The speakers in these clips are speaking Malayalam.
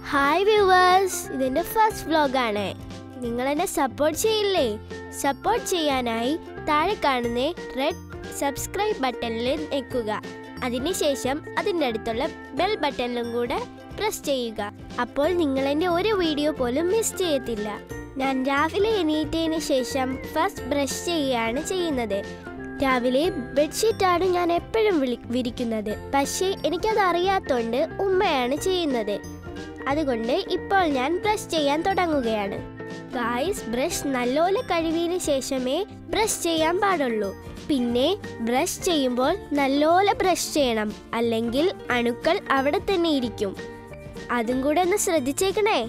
ഹായ് വ്യൂവേഴ്സ് ഇതെന്റെ ഫസ്റ്റ് വ്ലോഗാണ് നിങ്ങൾ എന്നെ സപ്പോർട്ട് ചെയ്യില്ലേ സപ്പോർട്ട് ചെയ്യാനായി താഴെ കാണുന്ന റെഡ് സബ്സ്ക്രൈബ് ബട്ടണിൽ ഞെക്കുക അതിനുശേഷം അതിൻ്റെ അടുത്തുള്ള ബെൽ ബട്ടണിലും കൂടെ പ്രസ് ചെയ്യുക അപ്പോൾ നിങ്ങൾ എൻ്റെ ഒരു വീഡിയോ പോലും മിസ് ചെയ്യത്തില്ല ഞാൻ രാവിലെ എണീറ്റതിന് ശേഷം ഫസ്റ്റ് ബ്രഷ് ചെയ്യുകയാണ് ചെയ്യുന്നത് രാവിലെ ബെഡ്ഷീറ്റാണ് ഞാൻ എപ്പോഴും വിളി വിരിക്കുന്നത് പക്ഷേ എനിക്കത് അറിയാത്തോണ്ട് ഉമ്മയാണ് ചെയ്യുന്നത് അതുകൊണ്ട് ഇപ്പോൾ ഞാൻ ബ്രഷ് ചെയ്യാൻ തുടങ്ങുകയാണ് ഗായ്സ് ബ്രഷ് നല്ലപോലെ കഴുകിയതിന് ശേഷമേ ബ്രഷ് ചെയ്യാൻ പാടുള്ളൂ പിന്നെ ബ്രഷ് ചെയ്യുമ്പോൾ നല്ലപോലെ ബ്രഷ് ചെയ്യണം അല്ലെങ്കിൽ അണുക്കൾ അവിടെ തന്നെ ഇരിക്കും അതും കൂടെ ഒന്ന് ശ്രദ്ധിച്ചേക്കണേ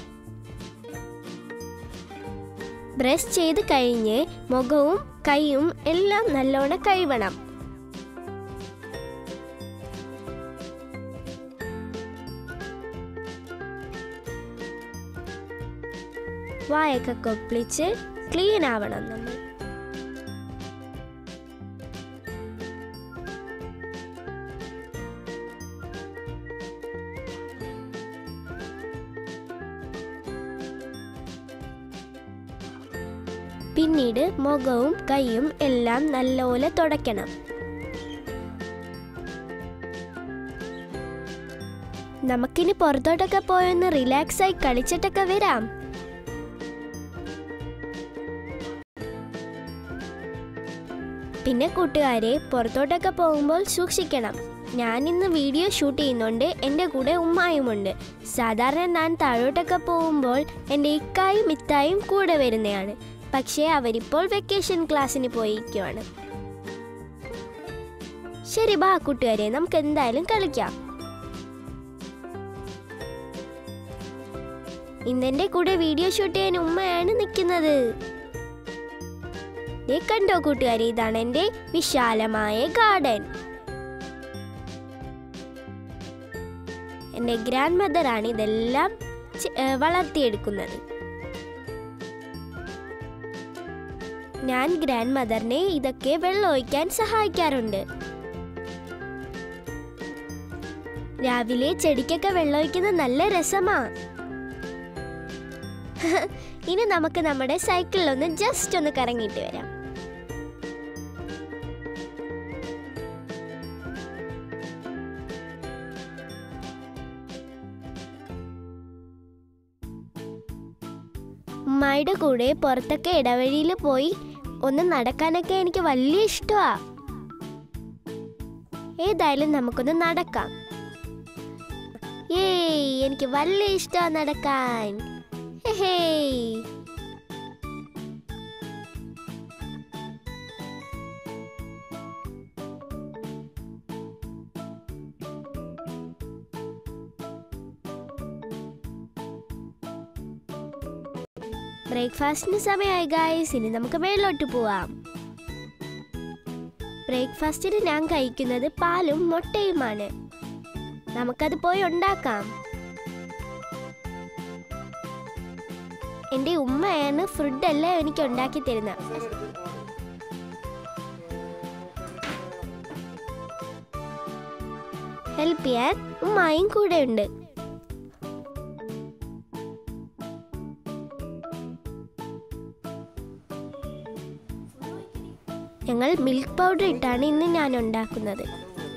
ബ്രഷ് ചെയ്ത് കഴിഞ്ഞ് മുഖവും കൈയും എല്ലാം നല്ലോണം കഴുകണം വായൊക്കെ കൊപ്പിളിച്ച് ക്ലീൻ ആവണം നമ്മൾ പിന്നീട് മുഖവും കൈയും എല്ലാം നല്ലപോലെ തുടയ്ക്കണം നമുക്കിനി പുറത്തോട്ടൊക്കെ പോയൊന്ന് റിലാക്സ് ആയി കളിച്ചിട്ടൊക്കെ വരാം പിന്നെ കൂട്ടുകാരെ പുറത്തോട്ടൊക്കെ പോകുമ്പോൾ സൂക്ഷിക്കണം ഞാൻ ഇന്ന് വീഡിയോ ഷൂട്ട് ചെയ്യുന്നുണ്ട് എൻ്റെ കൂടെ ഉമ്മായുമുണ്ട് സാധാരണ ഞാൻ താഴോട്ടൊക്കെ പോകുമ്പോൾ എൻ്റെ ഇക്കായും ഇത്തായും കൂടെ വരുന്നതാണ് പക്ഷേ അവരിപ്പോൾ വെക്കേഷൻ ക്ലാസ്സിന് പോയിരിക്കുവാണ് ശരി ബാ കൂട്ടുകാരെ നമുക്ക് എന്തായാലും കളിക്കാം ഇന്നെന്റെ കൂടെ വീഡിയോ ഷൂട്ട് ചെയ്യാൻ ഉമ്മയാണ് നിൽക്കുന്നത് ദേ കണ്ടോ കൂട്ടുകാരി ഇതാണ് എൻ്റെ വിശാലമായ ഗാർഡൻ എൻ്റെ ഗ്രാൻഡ് മദറാണ് ഇതെല്ലാം ചെ- ഏ, വളർത്തിയെടുക്കുന്നത് ഞാൻ ഗ്രാൻഡ് മദറിനെ ഇതൊക്കെ വെള്ളം ഒഴിക്കാൻ സഹായിക്കാറുണ്ട് രാവിലെ ചെടിക്കൊക്കെ വെള്ളം ഒഴിക്കുന്നത് നല്ല രസമാ ഇനി നമുക്ക് നമ്മുടെ സൈക്കിളിലൊന്ന് ജസ്റ്റ് ഒന്ന് കറങ്ങിയിട്ട് വരാം ഉമ്മായുടെ കൂടെ പുറത്തൊക്കെ ഇടവഴിയിൽ പോയി ഒന്ന് നടക്കാനൊക്കെ എനിക്ക് വലിയ ഇഷ്ടമാ ഏതായാലും നമുക്കൊന്ന് നടക്കാം ഏയ് എനിക്ക് വലിയ ഇഷ്ടമാണ് നടക്കാൻ ഹേയ് ബ്രേക്ക്ഫാസ്റ്റിന് സമയമായി ഗായ്സ് ഇനി നമുക്ക് മേളിലോട്ട് പോവാം ബ്രേക്ക്ഫാസ്റ്റിന് ഞാൻ കഴിക്കുന്നത് പാലും മുട്ടയുമാണ് നമുക്കത് പോയി ഉണ്ടാക്കാം എൻ്റെ ഉമ്മയാണ് ഫുഡെല്ലാം എനിക്ക് ഉണ്ടാക്കി തരുന്നത് ഹെൽപ്പ് ചെയ്യാൻ ഉമ്മായും കൂടെ ഉണ്ട് ഞങ്ങൾ മിൽക്ക് പൗഡർ ഇട്ടാണ് ഇന്ന് ഞാൻ ഉണ്ടാക്കുന്നത്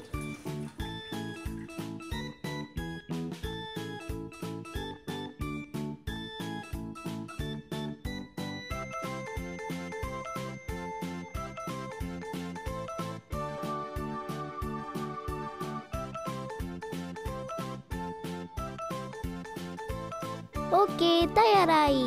ഓക്കെ തയ്യാറായി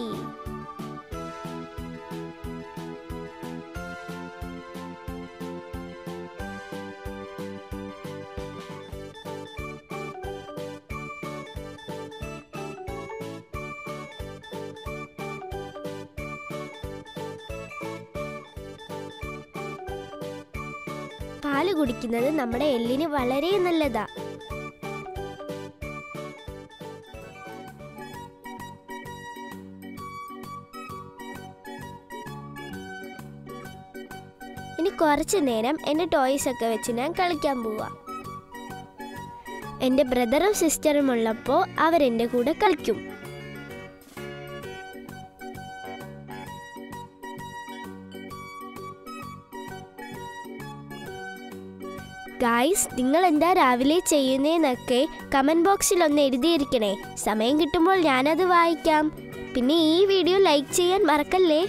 പാല് കുടിക്കുന്നത് നമ്മുടെ എല്ലിന് വളരെ നല്ലതാ ഇനി കുറച്ച് നേരം എൻ്റെ ടോയ്സ് ഒക്കെ വെച്ച് ഞാൻ കളിക്കാൻ പോവാ എൻ്റെ ബ്രദറും സിസ്റ്ററും ഉള്ളപ്പോൾ അവരെൻ്റെ കൂടെ കളിക്കും ഗായ്സ് നിങ്ങൾ എന്താ രാവിലെ ചെയ്യുന്നതെന്നൊക്കെ കമൻറ്റ് ബോക്സിൽ ഒന്ന് എഴുതിയിരിക്കണേ സമയം കിട്ടുമ്പോൾ ഞാനത് വായിക്കാം പിന്നെ ഈ വീഡിയോ ലൈക്ക് ചെയ്യാൻ മറക്കല്ലേ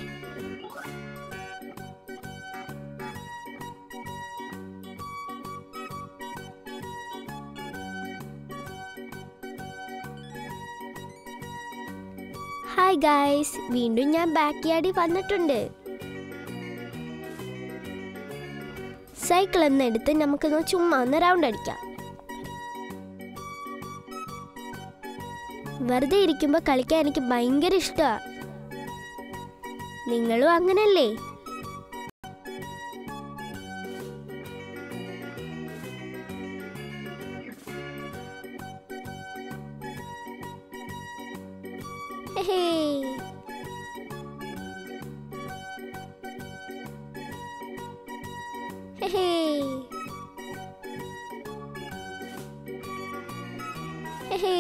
ഹായ് ഗായ്സ് വീണ്ടും ഞാൻ ബാക്ക് യാർഡിൽ വന്നിട്ടുണ്ട് സൈക്കിൾ എന്ന് എടുത്ത് നമുക്കൊന്ന് ചുമ്മാ ഒന്ന് റൗണ്ട് അടിക്കാം വെറുതെ ഇരിക്കുമ്പോൾ കളിക്കാൻ എനിക്ക് ഭയങ്കര ഇഷ്ടമാണ് നിങ്ങളും അങ്ങനല്ലേ ഹേ ഹേ ഹേ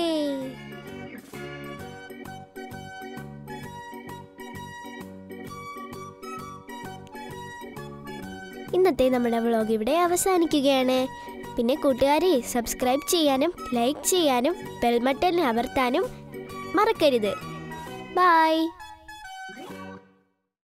ഇന്നത്തെ നമ്മുടെ വ്ളോഗ് ഇവിടെ അവസാനിക്കുകയാണ് പിന്നെ കൂട്ടുകാരെ സബ്സ്ക്രൈബ് ചെയ്യാനും ലൈക്ക് ചെയ്യാനും ബെൽബട്ടൺ അമർത്താനും മറക്കരുത് ബൈ